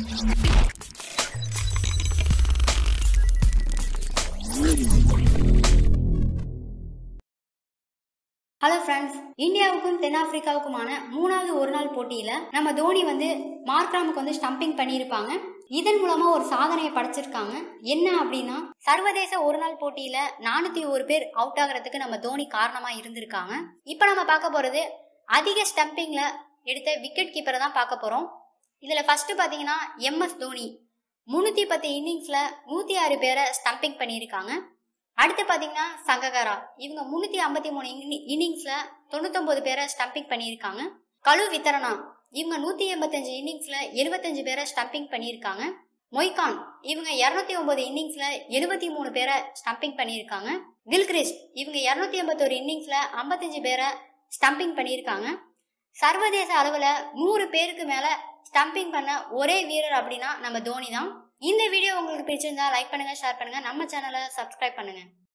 hello friends இந்தியாவுக்கும் தென்னாப்பிரிக்காவுக்குமான மூணாவது ஒரு நாள் போட்டியில் நம்ம தோனி வந்து மார்க்ராமுக்கு வந்து ஸ்டம்பிங் பண்ணியிருப்பாங்க இதன் மூலமா ஒரு சாதனையை படைச்சிருக்காங்க என்ன அப்படின்னா சர்வதேச ஒரு நாள் போட்டியில நானூத்தி ஒரு பேர் அவுட் ஆகிறதுக்கு நம்ம தோனி காரணமா இருந்திருக்காங்க இப்போ நம்ம பார்க்க போறது அதிக ஸ்டம்பிங்ல எடுத்த விக்கெட் கீப்பரை தான் பார்க்க போறோம் இதுல ஃபர்ஸ்ட் பாத்தீங்கன்னா எம்எஸ் தோனி முன்னூத்தி பத்து இன்னிங்ஸ்ல நூத்தி ஆறு பேரை ஸ்டம்பிங் பண்ணியிருக்காங்க அடுத்து பாத்தீங்கன்னா சங்ககாரா இவங்க முன்னூத்தி ஐம்பத்தி மூணு இன்னிங்ஸ்ல தொண்ணூத்தொன்பது பேரை ஸ்டம்பிங் பண்ணியிருக்காங்க கலு வித்தரணா இவங்க நூத்தி எண்பத்தஞ்சு இன்னிங்ஸ்ல எழுபத்தஞ்சு பேரை ஸ்டம்பிங் பண்ணியிருக்காங்க மொய்கான் இவங்க இரநூத்தி ஒன்பது இன்னிங்ஸ்ல எழுபத்தி மூணு பேரை ஸ்டம்பிங் பண்ணியிருக்காங்க தில்கிரிஸ்ட் இவங்க இரநூத்தி எண்பத்தோரு இன்னிங்ஸ்ல ஐம்பத்தஞ்சு பேரை ஸ்டம்பிங் பண்ணியிருக்காங்க சர்வதேச அளவுல நூறு பேருக்கு மேல ஸ்டம்பிங் பண்ண ஒரே வீரர் அப்படின்னா நம்ம தோனி தான் இந்த வீடியோ உங்களுக்கு பிடிச்சிருந்தா லைக் பண்ணுங்க ஷேர் பண்ணுங்க நம்ம சேனலை சப்ஸ்கிரைப் பண்ணுங்க